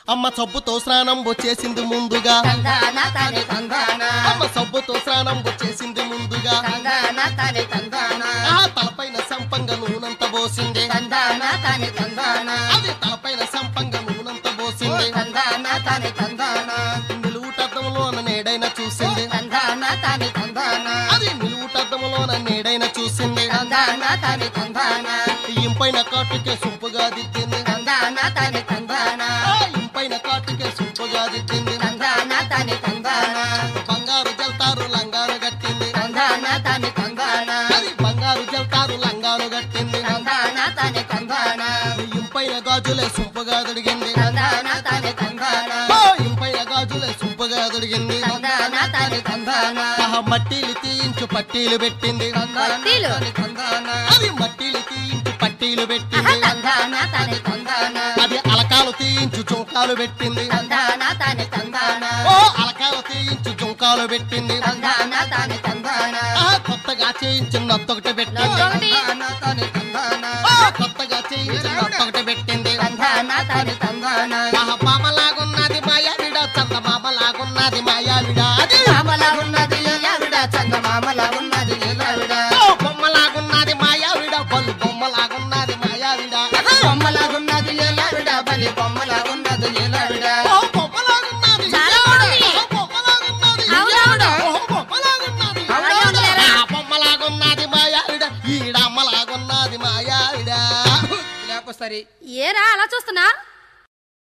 అమ్మ సబ్బుతో స్నానం వచ్చేసింది ముందుగా తందాన తని తందాన అమ్మ సబ్బుతో స్నానం వచ్చేసింది ముందుగా తందాన తని తందాన ఆ తలపైన సంపంగ నూనంత పోసింది తందాన తని తందాన అది తలపైన సంపంగ నూనంత పోసింది తందాన తని తందాన నిలువుటద్దంలోన నేడైన చూసింది తందాన తని తందాన అది నిలువుటద్దంలోన నేడైన చూసింది తందాన తని తందాన ఇంపైన కాటుకే సొంపుగా దిద్దింది తందాన తని తందాన ఆ ఇంపైన కాటుకే సొంపుగా దిద్దింది తందాన తని తందాన బంగారు జల్తారు లంగాను గట్టింది తందాన తని తందాన అది బంగారు జల్తారు లంగాను గట్టింది తందాన తని తందాన ఇంపైన గాజులే సొంపుగా దొడిగింది తందాన తని తందాన ఓ ఇంపైన గాజులే సొంపుగా దొడిగింది తందాన తని తందాన ఆహా మట్టీలు తీయించు పట్టీలు పెట్టింది పట్టీలు. తని తందాన. అది మట్టీలు తీయించు పట్టీలు పెట్టింది తందాన తని తందాన అది అలకాలు తీయించు జుంకాలు పెట్టింది తందాన తని తందాన ఓ అలకాలు తీయించు జుంకాలు పెట్టింది తందాన తని తందాన ఆ కొత్తగా చేయించిన నత్తొకటి పెట్టింది నత్తొకటి. ఓ కొత్తగా చేయించిన నత్తొకటి పెట్టింది తందాన తని తందాన ఆహా పామలాగున్నది మాయావిడ చంద మామలాగున్నది మాయావిడ అది మామలా ఉన్నది ఆవిడ చందమామలా ఉన్నది ఈలావిడ ఓ బొమ్మలాగున్నది మాయావిడ బలు బొమ్మలాగున్నది మాయావిడ బొమ్మలాగున్నది ఈలావిడ బలి బొమ్మలాగున్నది ఈలావిడ ఓ బొమ్మలాగున్నది చాలా బాగుంది. ఓ బొమ్మలాగున్నది అవునవును. ఓ బొమ్మలాగున్నది అవునవునులేరా. ఆ బొమ్మలాగున్నది మాయావిడ ఈడమ్మలాగున్నది మాయావిడ లేకపోతే సరే ఏరా అలా చూస్తున్నా